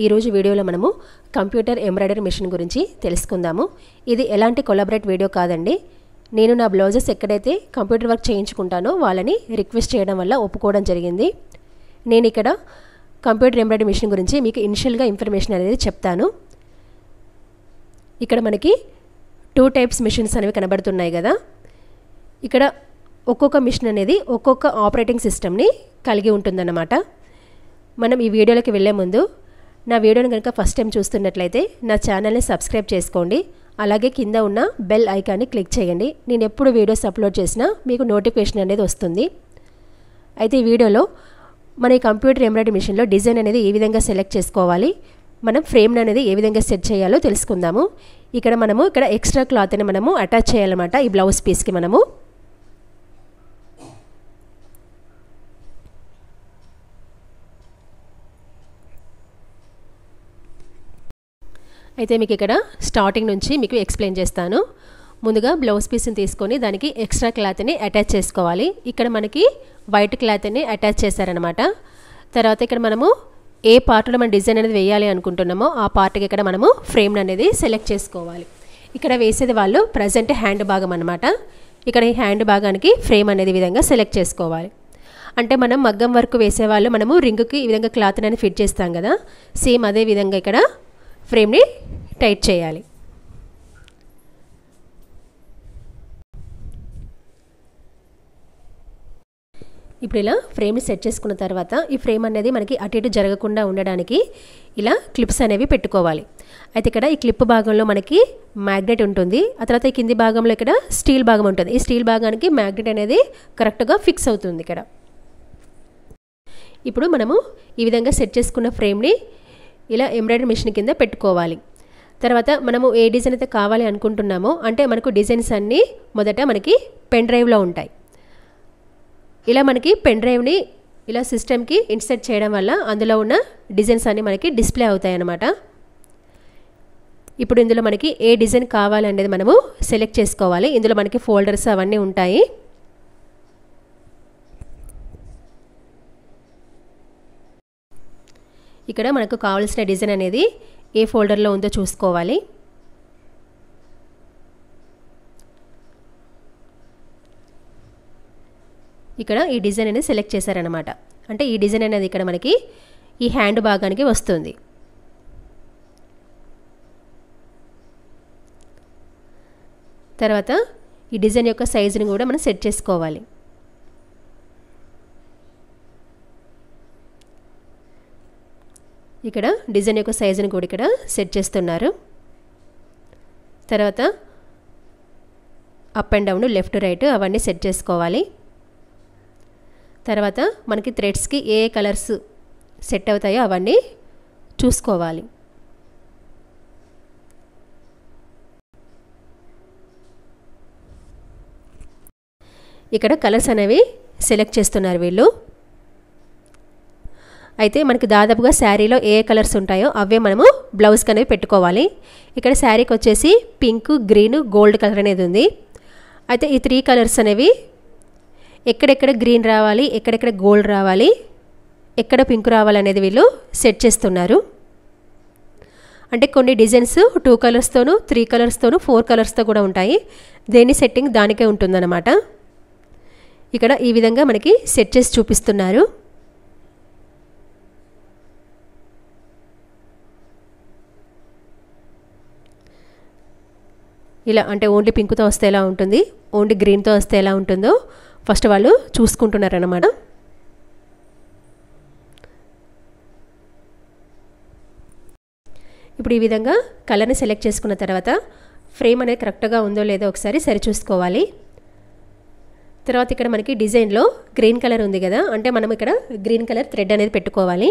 ఈరోజు వీడియోలో మనము కంప్యూటర్ ఎంబ్రాయిడరీ మిషన్ గురించి తెలుసుకుందాము ఇది ఎలాంటి కొలాబరేట్ వీడియో కాదండి నేను నా బ్లౌజెస్ ఎక్కడైతే కంప్యూటర్ వర్క్ చేయించుకుంటానో వాళ్ళని రిక్వెస్ట్ చేయడం వల్ల ఒప్పుకోవడం జరిగింది నేను ఇక్కడ కంప్యూటర్ ఎంబ్రాయిడరీ మిషన్ గురించి మీకు ఇనిషియల్గా ఇన్ఫర్మేషన్ అనేది చెప్తాను ఇక్కడ మనకి టూ టైప్స్ మిషన్స్ అనేవి కనబడుతున్నాయి కదా ఇక్కడ ఒక్కొక్క మిషన్ అనేది ఒక్కొక్క ఆపరేటింగ్ సిస్టమ్ని కలిగి ఉంటుందన్నమాట మనం ఈ వీడియోలోకి వెళ్ళే ముందు నా వీడియోని కనుక ఫస్ట్ టైం చూస్తున్నట్లయితే నా ఛానల్ని సబ్స్క్రైబ్ చేసుకోండి అలాగే కింద ఉన్న బెల్ ఐకాన్ని క్లిక్ చేయండి నేను ఎప్పుడు వీడియోస్ అప్లోడ్ చేసినా మీకు నోటిఫికేషన్ అనేది వస్తుంది అయితే ఈ వీడియోలో మన ఈ కంప్యూటర్ ఎంబ్రాయిడరీ మిషన్లో డిజైన్ అనేది ఏ విధంగా సెలెక్ట్ చేసుకోవాలి మనం ఫ్రేమ్ అనేది ఏ విధంగా సెట్ చేయాలో తెలుసుకుందాము ఇక్కడ మనము ఇక్కడ ఎక్స్ట్రా క్లాత్ని మనము అటాచ్ చేయాలన్నమాట ఈ బ్లౌజ్ పీస్కి మనము అయితే మీకు ఇక్కడ స్టార్టింగ్ నుంచి మీకు ఎక్స్ప్లెయిన్ చేస్తాను ముందుగా బ్లౌజ్ పీస్ని తీసుకొని దానికి ఎక్స్ట్రా క్లాత్ని అటాచ్ చేసుకోవాలి ఇక్కడ మనకి వైట్ క్లాత్ని అటాచ్ చేశారనమాట తర్వాత ఇక్కడ మనము ఏ పార్ట్లో మనం డిజైన్ అనేది వేయాలి అనుకుంటున్నామో ఆ పార్ట్కి ఇక్కడ మనము ఫ్రేమ్ అనేది సెలెక్ట్ చేసుకోవాలి ఇక్కడ వేసేది వాళ్ళు ప్రజెంట్ హ్యాండ్ భాగం అనమాట ఇక్కడ ఈ హ్యాండ్ భాగానికి ఫ్రేమ్ అనేది విధంగా సెలెక్ట్ చేసుకోవాలి అంటే మనం మగ్గం వర్క్ వేసేవాళ్ళు మనము రింగుకి ఈ విధంగా క్లాత్ అనేది ఫిట్ చేస్తాం కదా సేమ్ అదే విధంగా ఇక్కడ ఫ్రేమ్ని టైట్ చేయాలి ఇప్పుడు ఇలా ఫ్రేమ్ని సెట్ చేసుకున్న తర్వాత ఈ ఫ్రేమ్ అనేది మనకి అటు ఇటు జరగకుండా ఉండడానికి ఇలా క్లిప్స్ అనేవి పెట్టుకోవాలి అయితే ఇక్కడ ఈ క్లిప్ భాగంలో మనకి మ్యాగ్నెట్ ఉంటుంది ఆ తర్వాత ఈ కింది భాగంలో ఇక్కడ స్టీల్ భాగం ఉంటుంది ఈ స్టీల్ భాగానికి మ్యాగ్నెట్ అనేది కరెక్ట్గా ఫిక్స్ అవుతుంది ఇక్కడ ఇప్పుడు మనము ఈ విధంగా సెట్ చేసుకున్న ఫ్రేమ్ని ఇలా ఎంబ్రాయిడరీ మిషన్ కింద పెట్టుకోవాలి తర్వాత మనము ఏ డిజైన్ అయితే కావాలి అనుకుంటున్నామో అంటే మనకు డిజైన్స్ అన్నీ మొదట మనకి పెన్ డ్రైవ్లో ఉంటాయి ఇలా మనకి పెన్ డ్రైవ్ని ఇలా సిస్టమ్కి ఇన్సర్ట్ చేయడం వల్ల అందులో ఉన్న డిజైన్స్ అన్నీ మనకి డిస్ప్లే అవుతాయి అన్నమాట ఇప్పుడు ఇందులో మనకి ఏ డిజైన్ కావాలనేది మనము సెలెక్ట్ చేసుకోవాలి ఇందులో మనకి ఫోల్డర్స్ అవన్నీ ఉంటాయి ఇక్కడ మనకు కావాల్సిన డిజైన్ అనేది ఏ ఫోల్డర్లో ఉందో చూసుకోవాలి ఇక్కడ ఈ డిజైన్ అనేది సెలెక్ట్ చేశారనమాట అంటే ఈ డిజైన్ అనేది ఇక్కడ మనకి ఈ హ్యాండ్ భాగానికి వస్తుంది తర్వాత ఈ డిజైన్ యొక్క సైజుని కూడా మనం సెట్ చేసుకోవాలి ఇక్కడ డిజైన్ యొక్క సైజుని కూడా ఇక్కడ సెట్ చేస్తున్నారు తర్వాత up and down left right అవన్నీ సెట్ చేసుకోవాలి తర్వాత మనకి థ్రెడ్స్కి ఏ కలర్స్ సెట్ అవుతాయో అవన్నీ చూసుకోవాలి ఇక్కడ కలర్స్ అనేవి సెలెక్ట్ చేస్తున్నారు వీళ్ళు అయితే మనకి దాదాపుగా శారీలో ఏ కలర్స్ ఉంటాయో అవే మనము బ్లౌజ్కి అనేవి పెట్టుకోవాలి ఇక్కడ శారీకి వచ్చేసి పింక్ గ్రీన్ గోల్డ్ కలర్ అనేది ఉంది అయితే ఈ త్రీ కలర్స్ అనేవి ఎక్కడెక్కడ గ్రీన్ రావాలి ఎక్కడెక్కడ గోల్డ్ రావాలి ఎక్కడ పింక్ రావాలి అనేది వీళ్ళు సెట్ చేస్తున్నారు అంటే కొన్ని డిజైన్స్ టూ కలర్స్తోనూ త్రీ కలర్స్తోనూ ఫోర్ కలర్స్తో కూడా ఉంటాయి దేని సెట్టింగ్ దానికే ఉంటుందన్నమాట ఇక్కడ ఈ విధంగా మనకి సెట్ చేసి చూపిస్తున్నారు ఇలా అంటే ఓన్లీ పింక్తో వస్తే ఎలా ఉంటుంది ఓన్లీ గ్రీన్తో వస్తే ఎలా ఉంటుందో ఫస్ట్ వాళ్ళు చూసుకుంటున్నారన్నమాట ఇప్పుడు ఈ విధంగా కలర్ని సెలెక్ట్ చేసుకున్న తర్వాత ఫ్రేమ్ అనేది కరెక్ట్గా ఉందో లేదో ఒకసారి సరిచూసుకోవాలి తర్వాత ఇక్కడ మనకి డిజైన్లో గ్రీన్ కలర్ ఉంది కదా అంటే మనం ఇక్కడ గ్రీన్ కలర్ థ్రెడ్ అనేది పెట్టుకోవాలి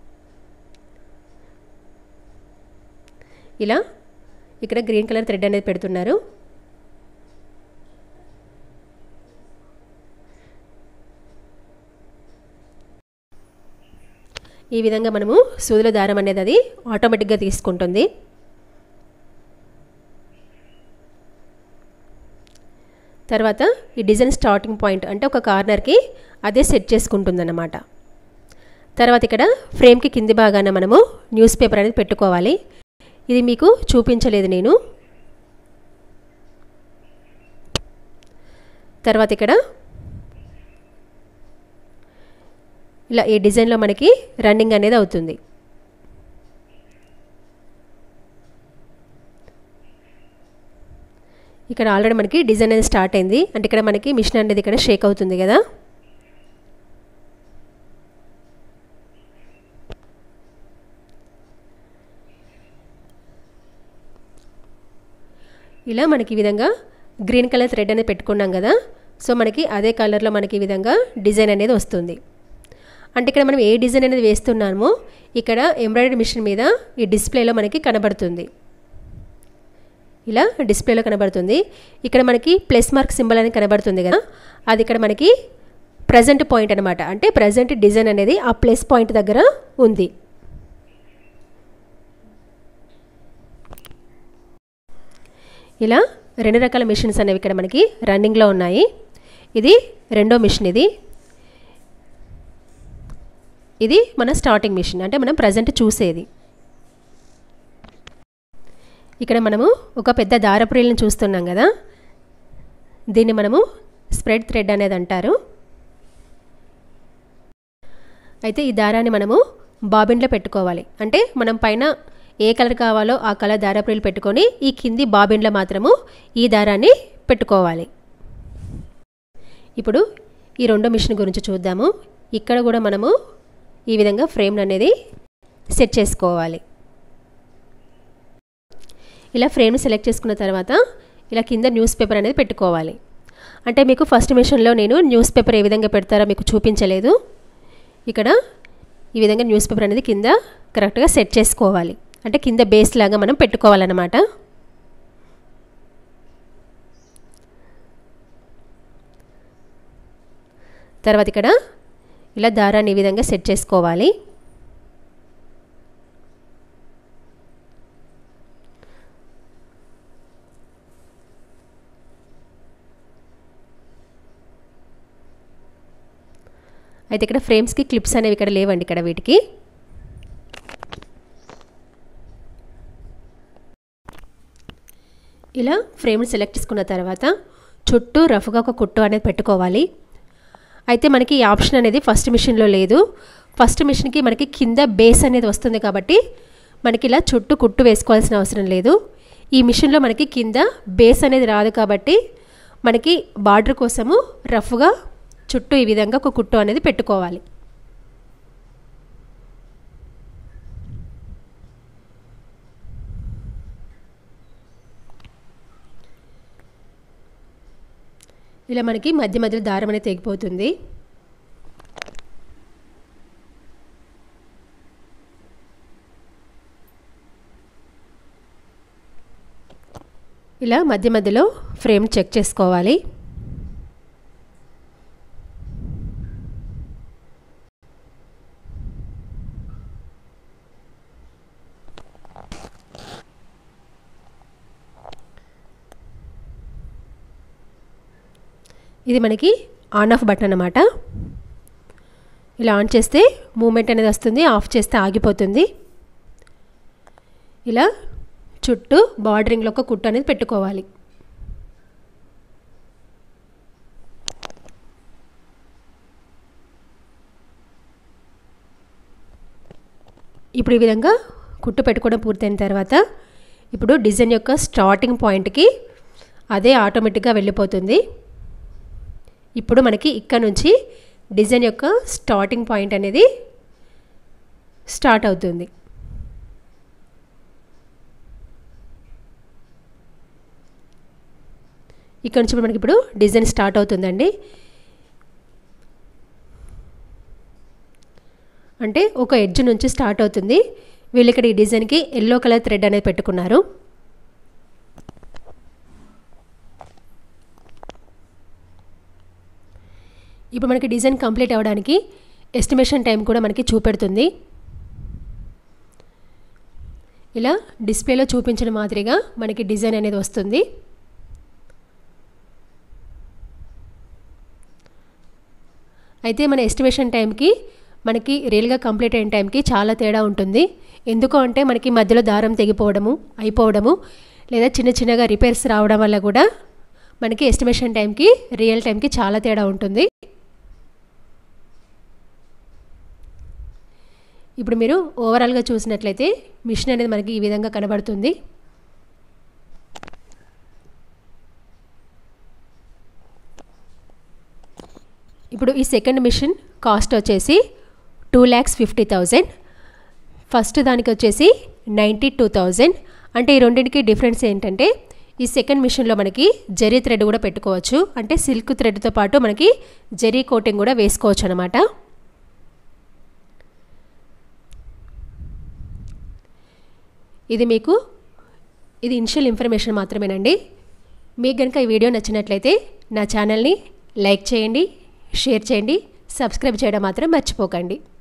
ఇలా ఇక్కడ గ్రీన్ కలర్ థ్రెడ్ అనేది పెడుతున్నారు ఈ విధంగా మనము సూదుల దారం అనేది అది ఆటోమేటిక్గా తీసుకుంటుంది తర్వాత ఈ డిజైన్ స్టార్టింగ్ పాయింట్ అంటే ఒక కార్నర్కి అదే సెట్ చేసుకుంటుందన్నమాట తర్వాత ఇక్కడ ఫ్రేమ్కి కింది భాగాన మనము న్యూస్ పేపర్ అనేది పెట్టుకోవాలి ఇది మీకు చూపించలేదు నేను తర్వాత ఇక్కడ ఇలా ఈ డిజైన్లో మనకి రన్నింగ్ అనేది అవుతుంది ఇక్కడ ఆల్రెడీ మనకి డిజైన్ అనేది స్టార్ట్ అయింది అంటే ఇక్కడ మనకి మిషన్ అనేది ఇక్కడ షేక్ అవుతుంది కదా ఇలా మనకి ఈ విధంగా గ్రీన్ కలర్ థ్రెడ్ అనేది పెట్టుకున్నాం కదా సో మనకి అదే కలర్లో మనకి ఈ విధంగా డిజైన్ అనేది వస్తుంది అంటే ఇక్కడ మనం ఏ డిజైన్ అనేది వేస్తున్నామో ఇక్కడ ఎంబ్రాయిడరీ మిషన్ మీద ఈ డిస్ప్లేలో మనకి కనబడుతుంది ఇలా డిస్ప్లేలో కనబడుతుంది ఇక్కడ మనకి ప్లస్ మార్క్ సింబల్ అనేది కనబడుతుంది కదా అది ఇక్కడ మనకి ప్రజెంట్ పాయింట్ అనమాట అంటే ప్రజెంట్ డిజైన్ అనేది ఆ ప్లస్ పాయింట్ దగ్గర ఉంది ఇలా రెండు రకాల మిషన్స్ అనేవి ఇక్కడ మనకి రన్నింగ్లో ఉన్నాయి ఇది రెండో మిషన్ ఇది ఇది మన స్టార్టింగ్ మిషన్ అంటే మనం ప్రజెంట్ చూసేది ఇక్కడ మనము ఒక పెద్ద దారపురీలను చూస్తున్నాం కదా దీన్ని మనము స్ప్రెడ్ థ్రెడ్ అనేది అంటారు అయితే ఈ దారాన్ని మనము బాబిన్లో పెట్టుకోవాలి అంటే మనం పైన ఏ కలర్ కావాలో ఆ కలర్ దారపురీలు పెట్టుకొని ఈ కింది బాబిన్లో మాత్రము ఈ దారాన్ని పెట్టుకోవాలి ఇప్పుడు ఈ రెండో మిషన్ గురించి చూద్దాము ఇక్కడ కూడా మనము ఈ విధంగా ఫ్రేమ్ అనేది సెట్ చేసుకోవాలి ఇలా ఫ్రేమ్ని సెలెక్ట్ చేసుకున్న తర్వాత ఇలా కింద న్యూస్ పేపర్ అనేది పెట్టుకోవాలి అంటే మీకు ఫస్ట్ మిషన్లో నేను న్యూస్ పేపర్ ఏ విధంగా పెడతారో మీకు చూపించలేదు ఇక్కడ ఈ విధంగా న్యూస్ పేపర్ అనేది కింద కరెక్ట్గా సెట్ చేసుకోవాలి అంటే కింద బేస్ లాగా మనం పెట్టుకోవాలన్నమాట తర్వాత ఇక్కడ ఇలా దారాన్ని ఈ విధంగా సెట్ చేసుకోవాలి అయితే ఇక్కడ ఫ్రేమ్స్కి క్లిప్స్ అనేవి ఇక్కడ లేవండి ఇక్కడ వీటికి ఇలా ఫ్రేమ్ని సెలెక్ట్ చేసుకున్న తర్వాత చుట్టూ రఫ్గా ఒక కుట్టు అనేది పెట్టుకోవాలి అయితే మనకి ఈ ఆప్షన్ అనేది ఫస్ట్ మిషన్లో లేదు ఫస్ట్ మిషన్కి మనకి కింద బేస్ అనేది వస్తుంది కాబట్టి మనకి ఇలా చుట్టూ కుట్టు వేసుకోవాల్సిన అవసరం లేదు ఈ మిషన్లో మనకి కింద బేస్ అనేది రాదు కాబట్టి మనకి బార్డర్ కోసము రఫ్గా చుట్టూ ఈ విధంగా ఒక కుట్టు అనేది పెట్టుకోవాలి ఇలా మనకి మధ్య మధ్యలో దారం అనేది తెగిపోతుంది ఇలా మధ్య మధ్యలో ఫ్రేమ్ చెక్ చేసుకోవాలి ఇది మనకి ఆన్ ఆఫ్ బటన్ అనమాట ఇలా ఆన్ చేస్తే మూమెంట్ అనేది వస్తుంది ఆఫ్ చేస్తే ఆగిపోతుంది ఇలా చుట్టూ బార్డరింగ్లో ఒక కుట్టు అనేది పెట్టుకోవాలి ఇప్పుడు ఈ విధంగా కుట్టు పెట్టుకోవడం పూర్తయిన తర్వాత ఇప్పుడు డిజైన్ యొక్క స్టార్టింగ్ పాయింట్కి అదే ఆటోమేటిక్గా వెళ్ళిపోతుంది ఇప్పుడు మనకి ఇక్కడ నుంచి డిజైన్ యొక్క స్టార్టింగ్ పాయింట్ అనేది స్టార్ట్ అవుతుంది ఇక్కడ నుంచి మనకి ఇప్పుడు డిజైన్ స్టార్ట్ అవుతుందండి అంటే ఒక ఎడ్జ్ నుంచి స్టార్ట్ అవుతుంది వీళ్ళు ఇక్కడ ఈ డిజైన్కి ఎల్లో కలర్ థ్రెడ్ అనేది పెట్టుకున్నారు ఇప్పుడు మనకి డిజైన్ కంప్లీట్ అవ్వడానికి ఎస్టిమేషన్ టైం కూడా మనకి చూపెడుతుంది ఇలా డిస్ప్లేలో చూపించిన మాదిరిగా మనకి డిజైన్ అనేది వస్తుంది అయితే మన ఎస్టిమేషన్ టైంకి మనకి రియల్గా కంప్లీట్ అయిన టైంకి చాలా తేడా ఉంటుంది ఎందుకు అంటే మనకి మధ్యలో దారం తెగిపోవడము అయిపోవడము లేదా చిన్న చిన్నగా రిపేర్స్ రావడం వల్ల కూడా మనకి ఎస్టిమేషన్ టైంకి రియల్ టైంకి చాలా తేడా ఉంటుంది ఇప్పుడు మీరు ఓవరాల్గా చూసినట్లయితే మిషన్ అనేది మనకి ఈ విధంగా కనబడుతుంది ఇప్పుడు ఈ సెకండ్ మిషన్ కాస్ట్ వచ్చేసి two lakhs fifty thousand first దానికి వచ్చేసి నైంటీ టూ థౌజండ్ అంటే ఈ రెండింటికి డిఫరెన్స్ ఏంటంటే ఈ సెకండ్ మిషన్లో మనకి జరీ థ్రెడ్ కూడా పెట్టుకోవచ్చు అంటే సిల్క్ థ్రెడ్తో పాటు మనకి జరీ కోటింగ్ కూడా వేసుకోవచ్చు అనమాట ఇది మీకు ఇది ఇనిషియల్ ఇన్ఫర్మేషన్ మాత్రమేనండి మీకు కనుక ఈ వీడియో నచ్చినట్లయితే నా ఛానల్ని లైక్ చేయండి షేర్ చేయండి సబ్స్క్రైబ్ చేయడం మాత్రం మర్చిపోకండి